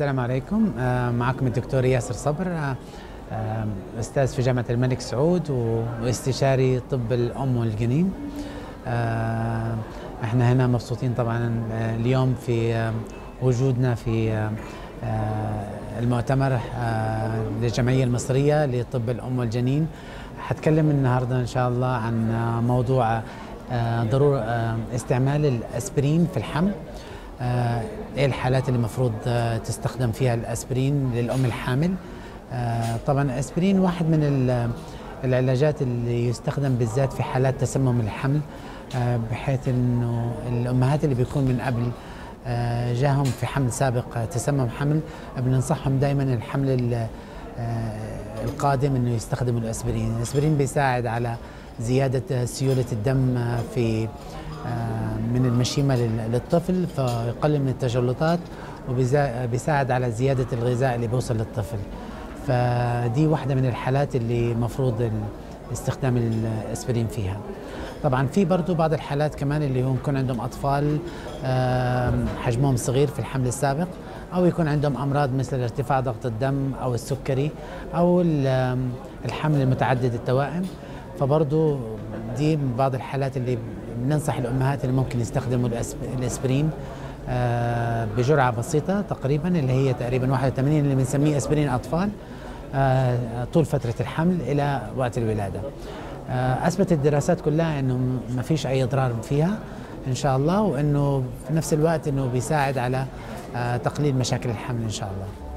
السلام عليكم آه، معكم الدكتور ياسر صبر آه، آه، استاذ في جامعه الملك سعود واستشاري طب الام والجنين آه، احنا هنا مبسوطين طبعا آه، اليوم في آه، وجودنا في آه، آه، المؤتمر آه، للجمعيه المصريه لطب الام والجنين حتكلم النهارده ان شاء الله عن آه، موضوع آه، ضروره آه، استعمال الاسبرين في الحمل آه، ايه الحالات اللي المفروض آه، تستخدم فيها الاسبرين للام الحامل آه، طبعا الاسبرين واحد من ال- العلاجات اللي يستخدم بالذات في حالات تسمم الحمل آه، بحيث انه الامهات اللي بيكون من قبل آه، جاهم في حمل سابق آه، تسمم حمل بننصحهم دائما الحمل ال- آه، القادم انه يستخدموا الاسبرين، الاسبرين بيساعد على زياده سيوله الدم آه، في آه، من المشيمه لل- للطفل فيقلل من التجلطات وبيساعد على زياده الغذاء اللي بيوصل للطفل. فدي واحده من الحالات اللي مفروض ال- استخدام الاسبرين فيها. طبعا في برضو بعض الحالات كمان اللي هم يكون عندهم اطفال آم، حجمهم صغير في الحمل السابق او يكون عندهم امراض مثل ارتفاع ضغط الدم او السكري او ال- آم، الحمل المتعدد التوائم فبرضو دي من بعض الحالات اللي بننصح الامهات اللي ممكن يستخدموا الأسب- الاسبرين آه، بجرعه بسيطه تقريبا اللي هي تقريبا 81 اللي بنسميه اسبرين اطفال آه، طول فتره الحمل الى وقت الولاده. آه، اثبتت الدراسات كلها انه ما فيش اي اضرار فيها ان شاء الله وانه في نفس الوقت انه بيساعد على آه، تقليل مشاكل الحمل ان شاء الله.